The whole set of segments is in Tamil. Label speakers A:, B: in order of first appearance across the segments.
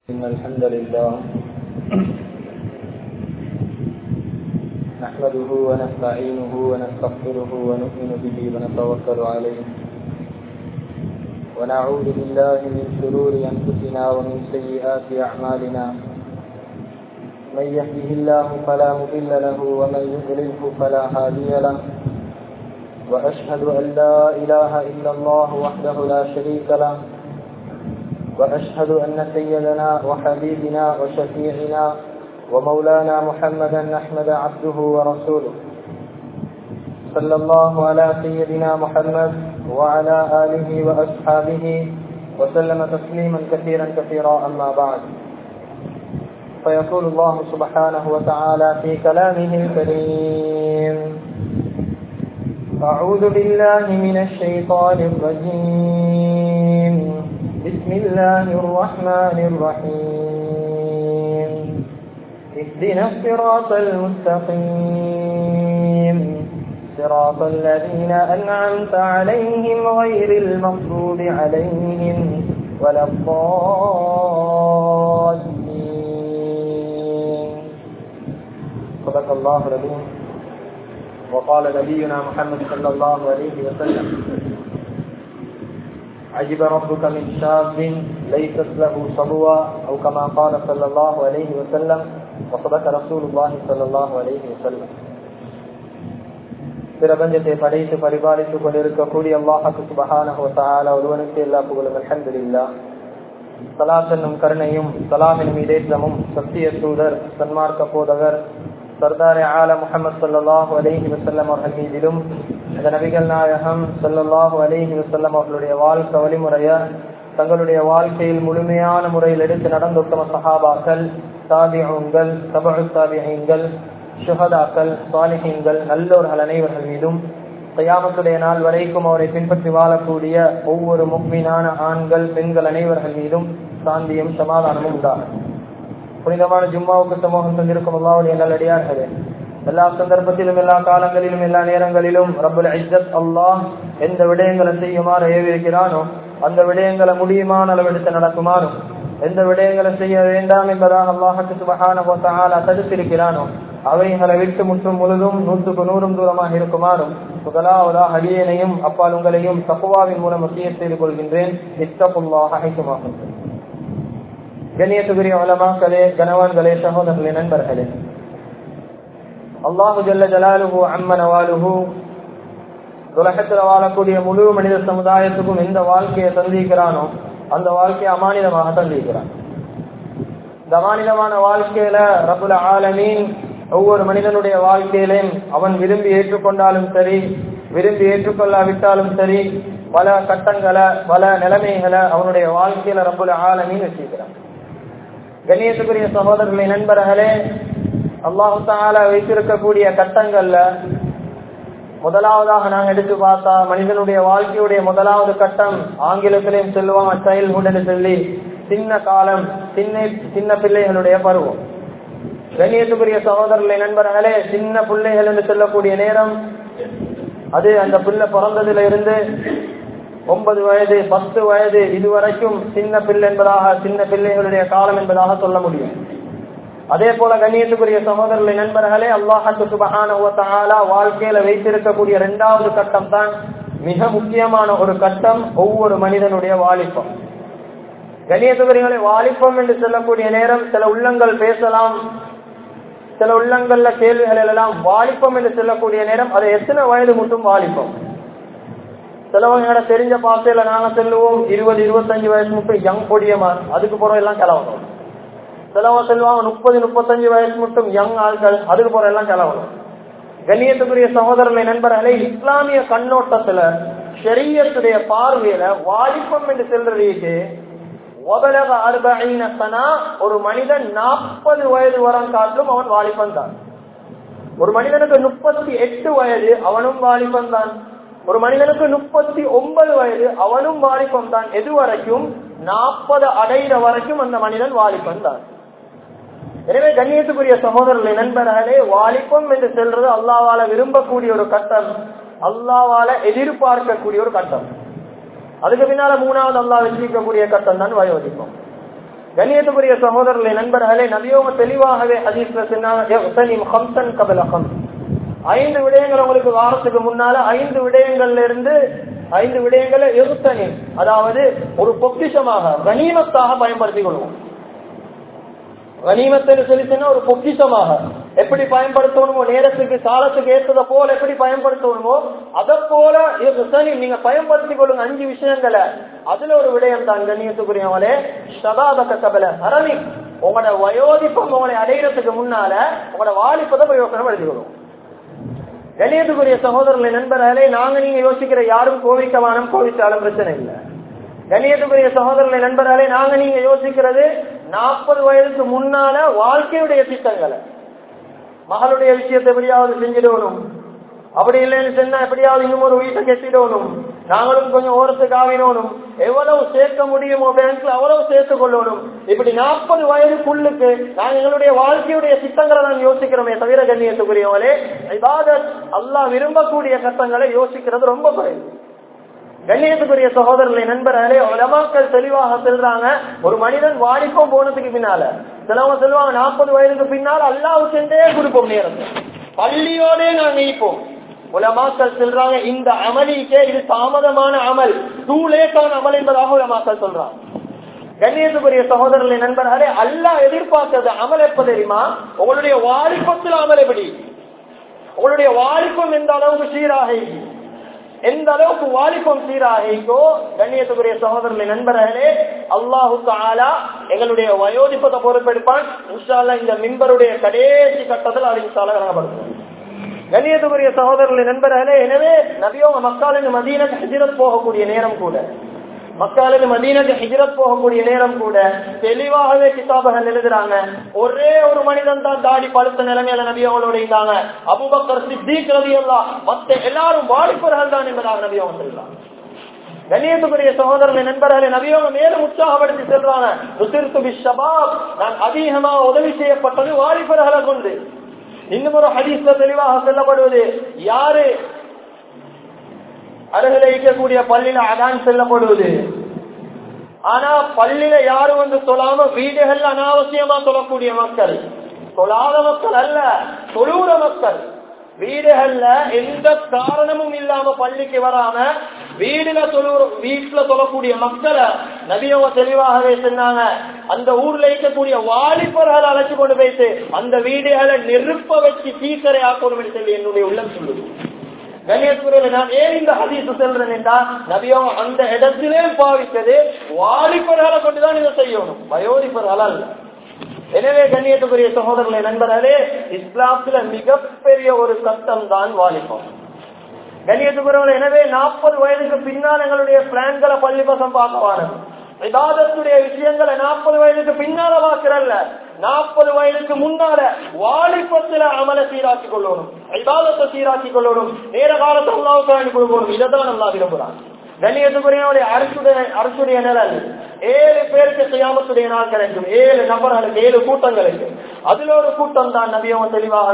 A: إن الحمد لله نحمده ونستعينه ونستغفره ونؤمن به ونتوكل عليه ونعوذ بالله من شرور أنفسنا ومن سيئات أعمالنا من يهده الله فلا مضل له ومن يضلله فلا هادي له وأشهد أن لا إله إلا الله وحده لا شريك له وأشهد أن سيدنا وحبيبنا وشفيعنا ومولانا محمدا أحمد عبده ورسوله صلى الله على سيدنا محمد وعلى آله وأصحابه وسلم تسليما كثيرا كثيرا أما بعد فيقول الله سبحانه وتعالى في كلامه الكريم أعوذ بالله من الشيطان الرجيم بسم الله الرحمن الرحيم اهدنا الصراط المستقيم صراط الذين أنعمت عليهم غير المغضوب عليهم ولا الضالين صدق الله العظيم وقال نبينا محمد صلى الله عليه وسلم عجب ربك من شاب ليست له صبوة أو كما قال صلى الله عليه وسلم وصدق رسول الله صلى الله عليه وسلم பிரபஞ்சத்தை படைத்து பரிபாலித்துக் கொண்டிருக்கக்கூடிய அல்லாஹாக்கு சுபஹான ஒருவனுக்கு எல்லா புகழும் அலமதுல்லா சலாத் என்னும் கருணையும் சலாமினும் இதேற்றமும் சத்திய தூதர் சன்மார்க்க போதகர் சர்தாரே ஆல முகமது சல்லாஹூ அலஹி வசல்லம் அவர்கள் மீதிலும் இந்த நபிகள் நாயகம் சல்லாஹூ அலஹி வசல்லம் அவர்களுடைய வாழ்க்கை வழிமுறைய தங்களுடைய வாழ்க்கையில் முழுமையான முறையில் எடுத்து நடந்த உத்தம சஹாபாக்கள் தாபியங்கள் சபகு தாபியங்கள் சுகதாக்கள் சாலிஹீன்கள் நல்லோர்கள் அனைவர்கள் மீதும் சயாமத்துடைய நாள் வரைக்கும் அவரை பின்பற்றி வாழக்கூடிய ஒவ்வொரு முக்மீனான ஆண்கள் பெண்கள் அனைவர்கள் மீதும் சாந்தியும் சமாதானமும் உண்டாகும் புனிதமான ஜும்மாவுக்கு சமூகம் தந்திருக்கும் அல்லாவுடைய நல்லடியார்களே எல்லா சந்தர்ப்பத்திலும் எல்லா காலங்களிலும் எல்லா நேரங்களிலும் ரபுல் ஐஜத் அல்லாஹ் எந்த விடயங்களை செய்யுமாறு ஏவிருக்கிறானோ அந்த விடயங்களை முடியுமான அளவெடுத்து நடக்குமாறும் எந்த விடயங்களை செய்ய வேண்டாம் என்பதாக அல்லாஹுக்கு சுபகான தடுத்திருக்கிறானோ அவைகளை விட்டு முற்றும் முழுதும் நூற்றுக்கு நூறும் தூரமாக இருக்குமாறும் முதலாவதாக அடியனையும் அப்பால் உங்களையும் தப்புவாவின் மூலம் வசிய செய்து கொள்கின்றேன் இத்தப்புல்லாக அழைக்குமாகும் கண்ணியத்துக்குரிய வளமாக்களே கனவான்களே சகோதரர்களே நண்பர்களே அல்லாஹு ஜல்ல ஜலாலுஹு அம்மன வாலுஹு உலகத்தில் வாழக்கூடிய முழு மனித சமுதாயத்துக்கும் எந்த வாழ்க்கையை தந்திருக்கிறானோ அந்த வாழ்க்கையை அமானிதமாக தந்திருக்கிறான் இந்த அமானிதமான வாழ்க்கையில ரபுல ஆலமீன் ஒவ்வொரு மனிதனுடைய வாழ்க்கையிலையும் அவன் விரும்பி ஏற்றுக்கொண்டாலும் சரி விரும்பி ஏற்றுக்கொள்ளாவிட்டாலும் சரி பல கட்டங்களை பல நிலைமைகளை அவனுடைய வாழ்க்கையில ரபுல ஆலமீன் வச்சிருக்கிறான் கண்ணியத்துக்குரிய சகோதரர்களை நண்பர்களே அல்லாஹு தாலா வைத்திருக்கக்கூடிய கட்டங்கள்ல முதலாவதாக நாங்க எடுத்து பார்த்தா மனிதனுடைய வாழ்க்கையுடைய முதலாவது கட்டம் ஆங்கிலத்திலையும் சொல்லுவாங்க சைல்ட்ஹுட் என்று சொல்லி சின்ன காலம் சின்ன சின்ன பிள்ளைகளுடைய பருவம் கண்ணியத்துக்குரிய சகோதரர்களை நண்பர்களே சின்ன பிள்ளைகள் என்று சொல்லக்கூடிய நேரம் அது அந்த பிள்ளை பிறந்ததுல இருந்து ஒன்பது வயது பத்து வயது இதுவரைக்கும் சின்ன பிள்ளை என்பதாக சின்ன பிள்ளைகளுடைய காலம் என்பதாக சொல்ல முடியும் அதே போல கண்ணியத்துக்குரிய சகோதரர்களை நண்பர்களே அல்லாஹத்து சுபகான வாழ்க்கையில வைத்திருக்கக்கூடிய இரண்டாவது கட்டம் தான் மிக முக்கியமான ஒரு கட்டம் ஒவ்வொரு மனிதனுடைய வாலிப்பம் கண்ணியத்துக்குரியங்களை வாலிப்பம் என்று சொல்லக்கூடிய நேரம் சில உள்ளங்கள் பேசலாம் சில உள்ளங்கள்ல கேள்விகள் எல்லாம் வாலிப்பம் என்று சொல்லக்கூடிய நேரம் அது எத்தனை வயது மட்டும் வாலிப்பம் சிலவங்க தெரிஞ்ச பாசையில நாங்க செல்லுவோம் இருபது இருபத்தஞ்சு வயசு மட்டும் யங் பொடியமா அதுக்கு பிறகு எல்லாம் கிளவணும் சிலவங்க செல்வாங்க முப்பது முப்பத்தஞ்சு வயசு மட்டும் யங் ஆட்கள் அதுக்கு பிறகு எல்லாம் கிளவணும் கண்ணியத்துக்குரிய சகோதரனை நண்பர்களே இஸ்லாமிய கண்ணோட்டத்துல ஷரியத்துடைய பார்வையில வாலிப்பம் என்று செல்றதுக்கு உபலக அறுபைனா ஒரு மனிதன் நாற்பது வயது வரம் காட்டிலும் அவன் வாலிபன் தான் ஒரு மனிதனுக்கு முப்பத்தி எட்டு வயது அவனும் வாலிபன் தான் ஒரு மனிதனுக்கு முப்பத்தி ஒன்பது வயது அவனும் வாலிபம் தான் எது வரைக்கும் நாற்பது அடைகிற வரைக்கும் அந்த மனிதன் வாலிபன் தான் எனவே கண்ணியத்துக்குரிய சகோதரர்களை நண்பர்களே வாலிபம் என்று செல்றது அல்லாவால விரும்பக்கூடிய ஒரு கட்டம் அல்லாவால எதிர்பார்க்கக்கூடிய ஒரு கட்டம் அதுக்கு பின்னால மூணாவது அல்லா வச்சிருக்கக்கூடிய கட்டம் தான் வயோதிப்பம் கண்ணியத்துக்குரிய சகோதரர்களை நண்பர்களே நபியோக தெளிவாகவே ஹதீஸ்ல சொன்னாங்க கபலகம் ஐந்து விடயங்கள் உங்களுக்கு வாரத்துக்கு முன்னால ஐந்து விடயங்கள்ல இருந்து ஐந்து விடயங்களை எகுத்தனி அதாவது ஒரு பொக்கிஷமாக கனிமத்தாக பயன்படுத்திக் கொள்வோம் கனிமத்தில் செலுத்தினா ஒரு பொக்கிஷமாக எப்படி பயன்படுத்தணுமோ நேரத்துக்கு காலத்துக்கு ஏற்றத போல எப்படி பயன்படுத்தணுமோ அதை போல சனி நீங்க பயன்படுத்திக் கொள்ளுங்க அஞ்சு விஷயங்களை அதுல ஒரு விடயம் தான் கண்ணியத்துக்குரியவங்களே சதாபக கபல அரணி உங்களோட வயோதிப்பம் உங்களை அடைகிறதுக்கு முன்னால உங்களோட வாலிப்பதை பிரயோசனம் எடுத்துக்கணும் கணியத்துக்குரிய சகோதரர்களை நண்பர்களே நாங்க நீங்க யோசிக்கிற யாரும் கோவிக்கவானம் கோவிச்சாலும் பிரச்சனை இல்லை கணியத்துக்குரிய சகோதரர்களை நண்பர்களே நாங்க நீங்க யோசிக்கிறது நாற்பது வயதுக்கு முன்னால வாழ்க்கையுடைய திட்டங்களை மகளுடைய விஷயத்தை எப்படியாவது செஞ்சிடணும் அப்படி இல்லைன்னு சொன்னா எப்படியாவது இன்னும் ஒரு வீட்டை கட்டிடணும் நாங்களும் கொஞ்சம் ஓரத்துக்கு ஆவினோனும் எவ்வளவு சேர்க்க முடியுமோ பேங்க்ல அவ்வளவு சேர்த்து கொள்ளணும் இப்படி நாற்பது வயதுக்குள்ளுக்கு நாங்க எங்களுடைய வாழ்க்கையுடைய திட்டங்களை நான் யோசிக்கிறோமே தவிர கண்ணியத்துக்குரியவங்களே இபாதத் அல்லாஹ் விரும்பக்கூடிய கட்டங்களை யோசிக்கிறது ரொம்ப குறைவு கண்ணியத்துக்குரிய சகோதரர்களை நண்பர்களே உலமாக்கள் தெளிவாக செல்றாங்க ஒரு மனிதன் வாடிப்போம் போனதுக்கு பின்னால சிலவங்க சொல்லுவாங்க நாற்பது வயதுக்கு பின்னால் அல்லாவுக்கென்றே கொடுப்போம் நேரத்தை பள்ளியோடே நாங்க இப்போம் உலமாக்கள் சொல்றாங்க இந்த அமலிக்கே இது தாமதமான அமல் டூ லேட்டான அமல் என்பதாக உலமாக்கள் சொல்றாங்க கண்ணியத்துக்குரிய சகோதரர்களை நண்பர்களே அல்லா எதிர்பார்த்தது அமல் எப்ப தெரியுமா உங்களுடைய வாலிப்பத்தில் அமல் எப்படி உங்களுடைய வாலிப்பம் எந்த அளவுக்கு சீராக எந்த அளவுக்கு வாலிபம் சீராகிக்கோ கண்ணியத்துக்குரிய சகோதரர்களை நண்பர்களே அல்லாஹுக்கு ஆலா எங்களுடைய வயோதிப்பத்தை பொறுப்பெடுப்பான் இன்ஷால்லா இந்த மின்பருடைய கடைசி கட்டத்தில் அது இன்ஷால்லா வழங்கப்படுத்தும் கண்ணியத்துக்குரிய சகோதரர்களை நண்பர்களே எனவே நபியோங்க மக்களுக்கு மதீன ஹிஜரத் போகக்கூடிய நேரம் கூட மக்களுக்கு மதீனக்கு ஹிஜரத் போகக்கூடிய நேரம் கூட தெளிவாகவே கிதாபுகள் எழுதுறாங்க ஒரே ஒரு மனிதன் தான் தாடி பழுத்த நிலைமையில நபி அவங்களோட இருந்தாங்க அபுபக்கர் சித்திக் ரவி எல்லாம் மத்த எல்லாரும் வாலிபர்கள் தான் என்பதாக நபி அவங்க சொல்றாங்க கண்ணியத்துக்குரிய சகோதரனை நண்பர்களை நபியோக மேலும் உற்சாகப்படுத்தி செல்றாங்க நான் அதிகமா உதவி செய்யப்பட்டது வாலிபர்களை கொண்டு இன்னும் ஒரு ஹதீஸ்ல தெளிவாக சொல்லப்படுவது யாரு அருகில இருக்கக்கூடிய பள்ளியில அதான் செல்லப்படுவது ஆனா பள்ளியில யாரும் வந்து சொல்லாம வீடுகள் அனாவசியமா சொல்லக்கூடிய மக்கள் சொல்லாத மக்கள் அல்ல தொழுற மக்கள் வீடுகள்ல எந்த காரணமும் இல்லாம பள்ளிக்கு வராம வீடுல தொழு வீட்டுல சொல்லக்கூடிய மக்களை நபியவங்க தெளிவாகவே சொன்னாங்க அந்த ஊர்ல இருக்கக்கூடிய வாலிபர்கள் அழைச்சு கொண்டு போயிட்டு அந்த வீடுகளை நெருப்ப வச்சு தீக்கரை ஆக்கணும் சொல்லி என்னுடைய உள்ளம் சொல்லுது கணேஸ்வரில் நான் ஏன் இந்த ஹதீஸ் செல்றேன் என்றால் நபியம் அந்த இடத்திலே பாவித்தது வாலிபர்களை கொண்டுதான் இதை செய்யணும் வயோதிபர்கள் அல்ல எனவே கண்ணியத்துக்குரிய சகோதரர்களை நண்பர்களே இஸ்லாத்துல மிகப்பெரிய ஒரு சட்டம் தான் வாலிபம் கண்ணியத்துக்குரியவர்கள் எனவே நாற்பது வயதுக்கு பின்னால் எங்களுடைய பிளான்களை பள்ளிப்பசம் பார்க்கவான விவாதத்துடைய விஷயங்களை நாற்பது வயதுக்கு பின்னால பாக்குறல்ல நாற்பது வயதுக்கு முன்னால வாலிபத்துல அமல சீராக்கி கொள்ளணும் விவாதத்தை சீராக்கி கொள்ளணும் நேர காலத்தை அல்லாவுக்கு வாங்கி கொடுக்கணும் இதைதான் நல்லா விரும்புறான் கண்ணியத்துக்குரிய அரசுடைய அரசுடைய நிழல் ஏழு பேருக்கு செய்யாமத்துடைய நாள் கிடைக்கும் ஏழு நபர்களுக்கு ஏழு கூட்டங்களுக்கு அதுல ஒரு கூட்டம் தான் நபியவன் தெளிவாக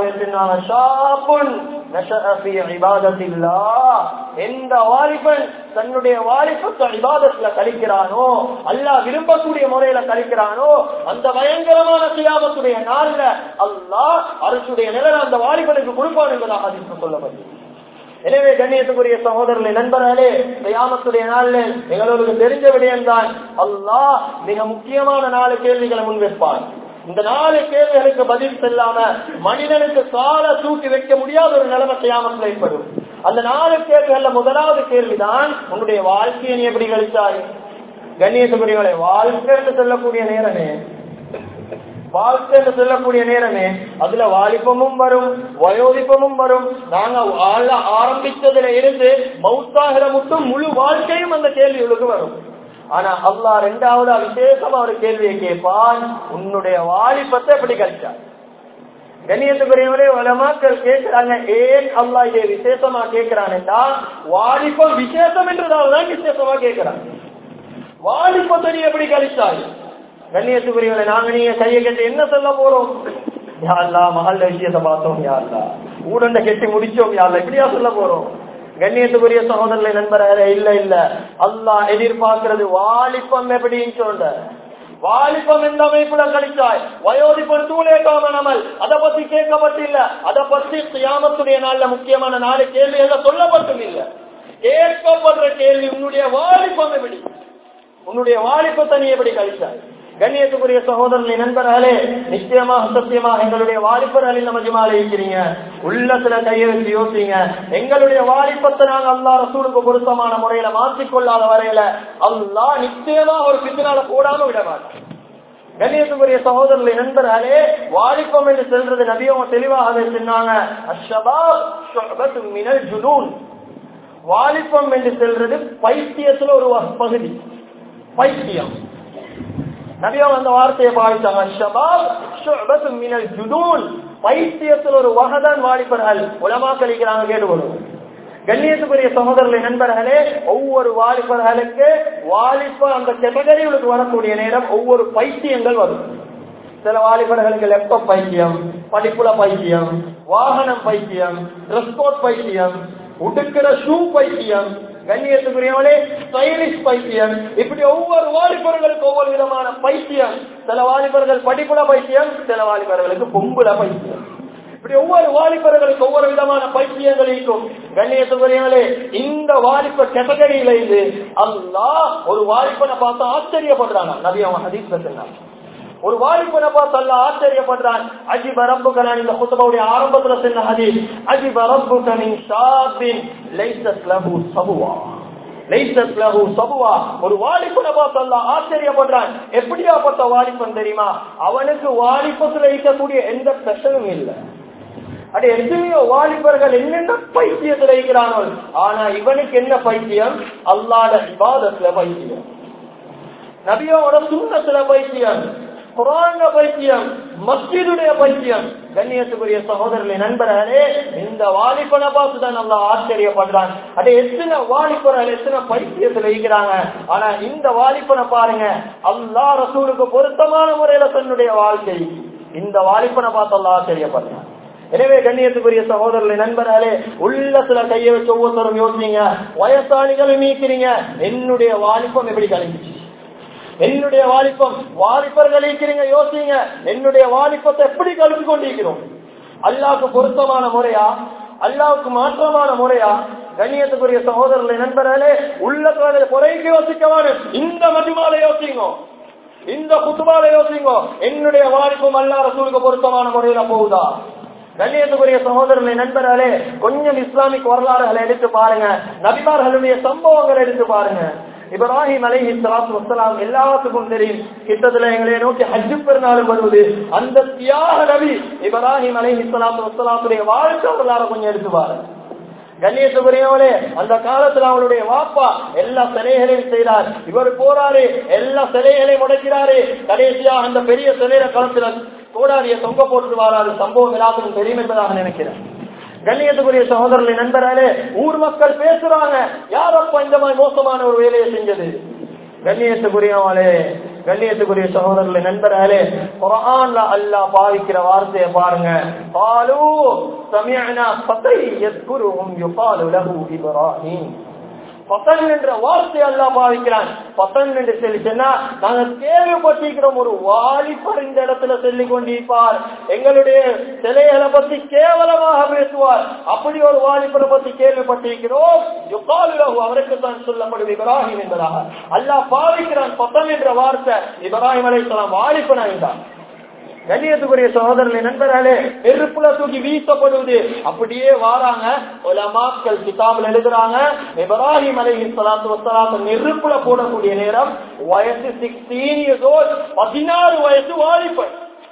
A: எந்த வாலிபன் தன்னுடைய வாலிபத்தை விவாதத்துல கழிக்கிறானோ அல்லா விரும்பக்கூடிய முறையில கழிக்கிறானோ அந்த பயங்கரமான சியாமத்துடைய நாள்ல அல்லாஹ் அரசுடைய நிழல் அந்த வாலிபனுக்கு கொடுப்பான் என்பதாக அதிர்ஷ்டம் சொல்லப்படுது எனவே கண்ணியத்துக்குரிய சகோதரர்களை நண்பர்களே கியாமத்துடைய நாள்ல எங்களுக்கு தெரிஞ்ச விடயம்தான் அல்லாஹ் மிக முக்கியமான நாலு கேள்விகளை முன்வைப்பான் இந்த நாலு கேள்விகளுக்கு பதில் செல்லாம மனிதனுக்கு கால தூக்கி வைக்க முடியாத ஒரு நிலைமை செய்யாமல் ஏற்படும் அந்த நாலு கேள்விகள்ல முதலாவது கேள்விதான் உன்னுடைய வாழ்க்கையை நீ எப்படி கழிச்சாய் கண்ணியத்துக்குரியவளை வாழ்க்கை என்று சொல்லக்கூடிய நேரமே வாழ்க்கை என்று சொல்லக்கூடிய நேரமே அதுல வாலிபமும் வரும் வயோதிப்பமும் வரும் நாங்க வாழ ஆரம்பிச்சதுல இருந்து மௌத்தாகிற மட்டும் முழு வாழ்க்கையும் அந்த கேள்விகளுக்கு வரும் ஆனா அல்லா ரெண்டாவது விசேஷமா ஒரு கேள்வியை கேட்பான் உன்னுடைய வாலிபத்தை எப்படி கழிச்சார் கண்ணியத்துக்குரியவரே வளமாக்கள் கேட்கிறாங்க ஏன் அல்லா இதை விசேஷமா கேட்கிறான்டா வாலிபம் விசேஷம் என்றதால்தான் விசேஷமா கேட்கிறான் வாலிபத்தை நீ எப்படி கழிச்சாய் கண்ணியத்துக்குரியவரை நாங்க நீங்க கையை கட்டி என்ன சொல்ல போறோம் யாருலா மகள் விஷயத்தை பார்த்தோம் யாருலா ஊடண்ட கெட்டி முடிச்சோம் யாருல இப்படியா சொல்ல போறோம் கண்ணியத்துக்குரிய சகோதரர்களை நண்பர்களே இல்ல இல்ல அல்லா எதிர்பார்க்கிறது வாலிப்பம் எப்படின்னு சொல்ற வாலிபம் எந்த அமைப்புல கழிச்சாய் வயோதிபன் தூளேகாமன் அமல் அதை பத்தி கேட்கப்பட்டில்ல அதை பத்தி கியாமத்துடைய நாள்ல முக்கியமான நாலு கேள்வி எல்லாம் சொல்லப்பட்டும் இல்ல கேட்கப்படுற கேள்வி உன்னுடைய வாலிபம் எப்படி உன்னுடைய வாலிபத்தை நீ எப்படி கழிச்சாய் கண்ணியத்துக்குரிய சகோதரர்களை நண்பர்களே நிச்சயமாக சத்தியமாக எங்களுடைய வாலிபர்களில் நம்ம ஜிமால இருக்கிறீங்க உள்ளத்துல கையை வச்சு யோசிங்க எங்களுடைய வாலிபத்தை நாங்க அல்லா ரசூலுக்கு பொருத்தமான முறையில மாற்றிக்கொள்ளாத வரையில அல்லா நிச்சயமா ஒரு பித்தனால போடாம விட மாட்டான் கண்ணியத்துக்குரிய சகோதரர்களை நண்பர்களே வாலிபம் என்று செல்றது நபியவங்க தெளிவாக சொன்னாங்க அஷ்ஷபாப் மினல் ஜுனூன் வாலிபம் என்று செல்றது பைத்தியத்துல ஒரு பகுதி பைத்தியம் நபியம் அந்த வார்த்தையை பாவிச்சாங்க மினல் ஜுனூன் பைத்தியத்தில் ஒரு வகதான் வாலிபர்கள் உலமா கழிக்கிறாங்க கேட்டுக்கொள்ளும் கண்ணியத்துக்குரிய சகோதரர்களை நண்பர்களே ஒவ்வொரு வாலிபர்களுக்கு வாலிபர் அந்த கேட்டகரிகளுக்கு வரக்கூடிய நேரம் ஒவ்வொரு பைத்தியங்கள் வரும் சில வாலிபர்களுக்கு லேப்டாப் பைத்தியம் படிப்புல பைத்தியம் வாகனம் பைத்தியம் டிரெஸ் கோட் பைத்தியம் உடுக்கிற ஷூ பைத்தியம் கண்ணியத்துக்குரியவனே ஸ்டைலிஷ் பைத்தியம் இப்படி ஒவ்வொரு வாலிபர்களுக்கு ஒவ்வொரு விதமான பைத்தியம் சில வாலிபர்கள் படிப்புல பைத்தியம் சில வாலிபர்களுக்கு பொம்புல பைத்தியம் இப்படி ஒவ்வொரு வாலிபர்களுக்கு ஒவ்வொரு விதமான பைத்தியங்கள் இருக்கும் கண்ணியத்துக்குரியவனே இந்த வாலிப கேட்டகரியில இது அல்லா ஒரு வாலிபனை பார்த்து ஆச்சரியப்படுறாங்க நபி அவன் ஹதீஸ் சொன்னாங்க ஒரு வாலிபனை பார்த்து அல்ல ஆச்சரியப்படுறான் அஜிப ரப்புகன் இந்த குத்தபாவுடைய ஆரம்பத்துல சொன்ன ஹதீஸ் அஜிப ரப்புகனின் ஷாபின் லைசத் லஹு சபுவா லைசத் லஹு சபுவா ஒரு வாலிபனை பார்த்து அல்ல ஆச்சரியப்படுறான் எப்படியாப்பட்ட வாலிபன் தெரியுமா அவனுக்கு வாலிபத்துல இருக்கக்கூடிய எந்த பிரச்சனும் இல்லை அடி எத்தனையோ வாலிபர்கள் என்னென்ன பைத்தியத்தில் இருக்கிறானோ ஆனா இவனுக்கு என்ன பைத்தியம் அல்லாத விவாதத்துல பைத்தியம் நபியோட சுண்ணத்துல பைத்தியம் குரான பைத்தியம் மஸ்ஜிதுடைய பைத்தியம் கண்ணியத்துக்குரிய சகோதரர்களை நண்பர்களே இந்த வாலிபனை பார்த்து தான் நல்லா ஆச்சரியப்படுறான் அடே எத்தனை வாலிபர்கள் எத்தனை பைத்தியத்துல இருக்கிறாங்க ஆனா இந்த வாலிபனை பாருங்க அல்லா ரசூலுக்கு பொருத்தமான முறையில தன்னுடைய வாழ்க்கை இந்த வாலிபனை பார்த்து அல்லா ஆச்சரியப்படுறான் எனவே கண்ணியத்துக்குரிய சகோதரர்களை நண்பர்களே உள்ளத்துல கையை வச்சு ஒவ்வொருத்தரும் யோசிங்க வயசாளிகளும் நீக்கிறீங்க என்னுடைய வாலிபம் எப்படி கழிஞ்சிச்சு என்னுடைய வாலிப்பம் வாலிபர்கள் இருக்கிறீங்க யோசிங்க என்னுடைய வாலிப்பத்தை எப்படி கழிச்சு கொண்டிருக்கிறோம் அல்லாவுக்கு பொருத்தமான முறையா அல்லாவுக்கு மாற்றமான முறையா கண்ணியத்துக்குரிய சகோதரர்களை நண்பர்களே உள்ள குறைக்கு யோசிக்கவானு இந்த மதிமால யோசிங்க இந்த குத்துமால யோசிங்க என்னுடைய வாலிப்பம் அல்லா ரசூலுக்கு பொருத்தமான முறையில போகுதா கண்ணியத்துக்குரிய சகோதரர்களை நண்பர்களே கொஞ்சம் இஸ்லாமிக் வரலாறுகளை எடுத்து பாருங்க நபிமார்களுடைய சம்பவங்களை எடுத்து பாருங்க இப்ராஹிம் அலைஹி சலாத்து வசலாம் எல்லாத்துக்கும் தெரியும் கிட்டத்துல எங்களை நோக்கி ஹஜ்ஜு பெருநாள் வருவது அந்த தியாக நபி இப்ராஹிம் அலைஹி சலாத்து வசலாத்துடைய வாழ்க்கை வரலாறு கொஞ்சம் எடுத்து பாருங்க கண்ணியத்துக்குரியவளே அந்த காலத்துல அவளுடைய வாப்பா எல்லா சிலைகளையும் செய்தார் இவர் போறாரு எல்லா சிலைகளையும் முடக்கிறாரு கடைசியா அந்த பெரிய சிலையில களத்துல கோடாரிய தொங்க போட்டு வராது சம்பவம் எல்லாத்துக்கும் தெரியும் என்பதாக நினைக்கிறேன் கண்ணியத்துக்குரிய சகோதரர்களை நண்பர்களே ஊர் மக்கள் பேசுறாங்க யாரப்பா இந்த மாதிரி மோசமான ஒரு வேலையை செஞ்சது கண்ணியத்துக்குரியவங்களே கண்ணியத்துக்குரிய சகோதரர்களை நண்பர்களே குரான்ல அல்லாஹ் பாவிக்கிற வார்த்தையை பாருங்க பாலு சமியனா பத்தை எத்குருவும் யுகாலு லஹு இப்ராஹிம் பத்தன் என்ற வார்த்தை அல்லா பாவிக்கிறான் பத்தன் என்று சொல்லி சொன்னா நாங்க கேள்விப்பட்டிருக்கிறோம் ஒரு வாலிபர் இந்த இடத்துல சொல்லிக் கொண்டிருப்பார் எங்களுடைய சிலைகளை பத்தி கேவலமாக பேசுவார் அப்படி ஒரு வாலிபரை பத்தி கேள்விப்பட்டிருக்கிறோம் யுகாலுலகு அவருக்கு தான் சொல்லப்படும் இப்ராஹிம் என்பதாக அல்லாஹ் பாவிக்கிறான் பத்தன் என்ற வார்த்தை இப்ராஹிம் அலைசலாம் வாலிபனாயிருந்தான் கண்ணியத்துக்குரிய சகோதரர்களை நண்பர்களே நெருப்புல தூக்கி வீசப்படுவது அப்படியே வாராங்க உலமாக்கள் கிதாபில் எழுதுறாங்க இப்ராஹிம் அலைஹி ஸலாத்து வஸலாம் நெருப்புல போடக்கூடிய நேரம் வயசு 16 இயர்ஸ் ஓல்ட் 16 வயசு வாலிபன்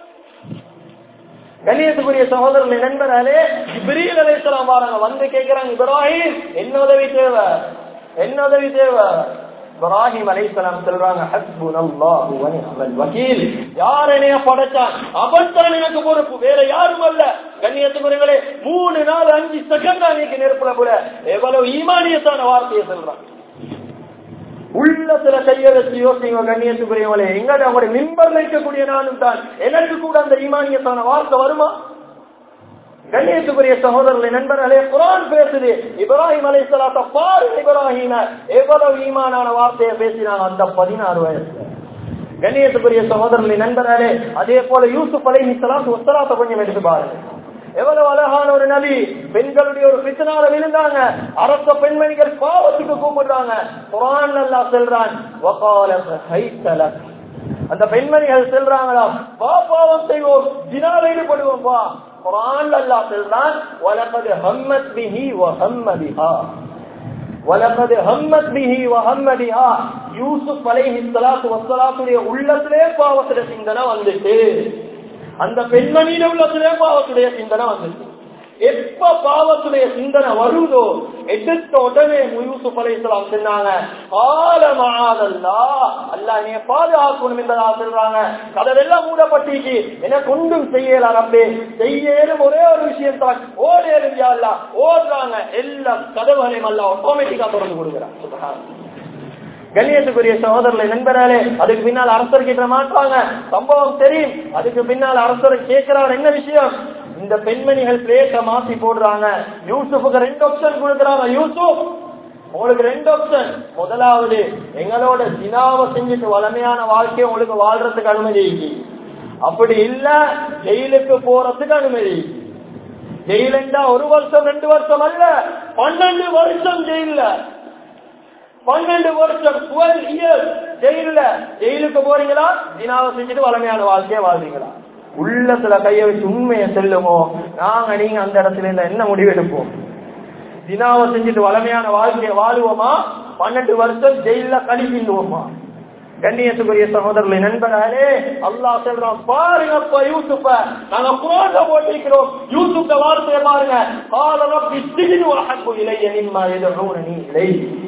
A: கண்ணியத்துக்குரிய சகோதரர்களை நண்பர்களே இப்ரீல் அலைஹிஸ்ஸலாம் வாராங்க வந்து கேக்குறாங்க இப்ராஹிம் என்ன உதவி தேவை என்ன உதவி தேவை இப்ராஹிம் அலைஹிஸ்ஸலாம் சொல்றாங்க ஹஸ்புனல்லாஹு வ நிஅமல் வகீல் யார் என்னைய படைச்சான் அவன் தான் எனக்கு பொறுப்பு வேற யாரும் அல்ல கண்ணியத்துக்குரியவர்களே மூணு நாள் அஞ்சு செகண்ட் அன்னைக்கு நெருப்புல கூட எவ்வளவு ஈமானியத்தான வார்த்தையை சொல்றான் உள்ளத்துல கைய வச்சு யோசிங்க கண்ணியத்துக்குரியவங்களே எங்க அவங்களுடைய மிம்பர் வைக்கக்கூடிய நானும் தான் எனக்கு கூட அந்த ஈமானியத்தான வார்த்தை வருமா கண்ணியத்துக்குரிய சகோதரர்களை நண்பர்களே குரான் பேசுது இப்ராஹிம் அலை சலாத்த பாரு இப்ராஹிம எவ்வளவு ஈமானான வார்த்தையை பேசினாங்க அந்த பதினாறு வயசுல கண்ணியத்துக்குரிய சகோதரர்களை நண்பர்களே அதே போல யூசுப் அலை சலாத்து ஒத்தலாத்த கொஞ்சம் எடுத்து பாருங்க எவ்வளவு அழகான ஒரு நபி பெண்களுடைய ஒரு பித்தனால விழுந்தாங்க அரச பெண்மணிகள் பாவத்துக்கு கூப்பிடுறாங்க குரான் அல்லா செல்றான் அந்த பெண்மணிகள் செல்றாங்களாம் வா பாவம் செய்வோம் தினால ஈடுபடுவோம் வா குரான் அல்லா செல்றான் வலகது ஹம்மத் பிஹி வ ஹம்ம பிஹா வலகது ஹம்மத் பிஹி வ ஹம்ம பிஹா யூசுப் அலைஹி ஸலாத்து வஸ்ஸலாத்துடைய உள்ளத்திலே பாவத்துல சிந்தனை வந்துட்டு அந்த பெண்மணியில உள்ளத்திலே பாவத்துடைய சிந்தனை வந்துச்சு எப்ப பாவத்துடைய சிந்தனை வருதோ எடுத்த உடனே யூசுப் அலைஹிஸ்ஸலாம் சொன்னாங்க ஆலமாதல்லா அல்லா நீ பாதுகாக்கணும் என்பதா சொல்றாங்க கதவெல்லாம் மூடப்பட்டிருக்கு எனக்கு ஒன்றும் செய்யல ரப்பே செய்யலும் ஒரே ஒரு விஷயம் தான் ஓடேலும் அல்லா ஓடுறாங்க எல்லாம் கதவுகளையும் அல்ல ஆட்டோமேட்டிக்கா திறந்து கொடுக்குறாங்க சுபஹானல்லாஹ் கண்ணியத்துக்குரிய சகோதரர்களை நண்பராலே அதுக்கு பின்னால் அரசர் கிட்ட மாட்டாங்க சம்பவம் தெரியும் அதுக்கு பின்னால் அரசர் கேட்கிறார் என்ன விஷயம் இந்த பெண்மணிகள் பிளேட்டை மாத்தி போடுறாங்க யூசுஃபுக்கு ரெண்டு ஆப்ஷன் கொடுக்குறாங்க யூசுப் உங்களுக்கு ரெண்டு ஆப்ஷன் முதலாவது எங்களோட தினாவை செஞ்சுட்டு வளமையான வாழ்க்கையை உங்களுக்கு வாழ்றதுக்கு அனுமதி அப்படி இல்ல ஜெயிலுக்கு போறதுக்கு அனுமதி ஜெயிலண்டா ஒரு வருஷம் ரெண்டு வருஷம் அல்ல பன்னெண்டு வருஷம் ஜெயில பன்னெண்டு வருஷம் டுவெல் இயர்ஸ் ஜெயில ஜெயிலுக்கு போறீங்களா தினாவை செஞ்சுட்டு வளமையான வாழ்க்கைய வாழ்றீங்களா உள்ளத்துல கைய வச்சு உண்மையை செல்லுமோ நாங்க நீங்க அந்த இடத்துல இருந்த என்ன முடிவெடுப்போம் தினாவை செஞ்சுட்டு வளமையான வாழ்க்கையை வாழுவோமா பன்னெண்டு வருஷம் ஜெயில கழிக்கின்றோமா கண்ணியத்துக்குரிய சகோதரர்களை நண்பர்களே அல்லாஹ் சொல்றோம் பாருங்கப்பா யூசுப்ப நாங்க குரான்ல போட்டிருக்கிறோம் யூசுப்ப வார்த்தையை பாருங்க கால ரப்பி சிஜினு அஹப்பு இலைய நிம்மா எதுனி இலை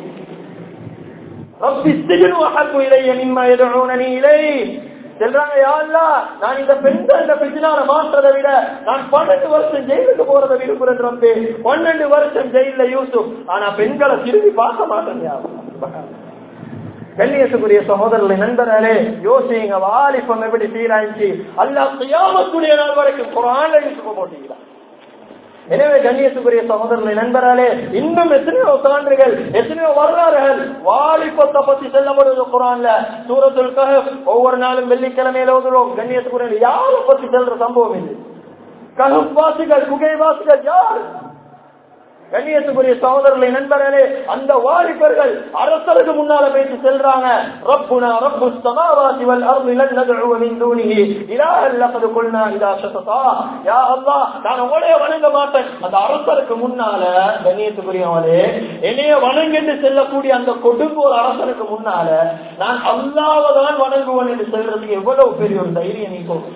A: ரப்பி சிஜினு அஹப்பு இலைய நிம்மா எதுனி இலை சொல்றாங்க யாழ்லா நான் இந்த பெண்கள் இந்த பிசினால மாற்றதை விட நான் பன்னெண்டு வருஷம் ஜெயிலுக்கு போறதை விரும்புறேன் ரப்பே பன்னெண்டு வருஷம் ஜெயில யூசுப் ஆனா பெண்களை திரும்பி பார்க்க மாட்டேன் கண்ணியத்துக்குரிய சகோதரர்களை நண்பர்களே யோசிங்க வாலிபம் எப்படி சீராயிச்சு அல்லா கியாமத்துடைய நாள் வரைக்கும் குரான்ல யூசுப் போட்டீங்களா எனவே கண்ணியத்துக்குரிய சகோதரர்களை நண்பர்களே இன்னும் எத்தனையோ சான்றுகள் எத்தனையோ வரலாறுகள் வாலிபத்தை பத்தி செல்லப்படுவது குரான்ல சூரத்துல் கஹப் ஒவ்வொரு நாளும் வெள்ளிக்கிழமையில ஓதுறோம் கண்ணியத்துக்குரிய யாரை பத்தி செல்ற சம்பவம் இது கஹப் வாசிகள் குகை வாசிகள் யார் கண்ணியத்துக்குரிய சகோதரர்களை நண்பர்களே அந்த வாலிபர்கள் அரசருக்கு முன்னால பேசி செல்றாங்க ரப்புனா ரப்பு சமாவாசி வல் அர்து லன் நதுஉ மின் தூனிஹி இலாஹன் லகத் குல்னா இதா ஷததா யா அல்லாஹ் நான் உங்களைய வணங்க மாட்டேன் அந்த அரசருக்கு முன்னால கண்ணியத்துக்குரியவனே என்னைய வணங்கிட்டு செல்லக்கூடிய அந்த கொடுங்கோல் அரசருக்கு முன்னால நான் அல்லாஹ்வை தான் வணங்குவேன் என்று சொல்றதுக்கு எவ்வளவு பெரிய ஒரு தைரியம் நீக்கணும்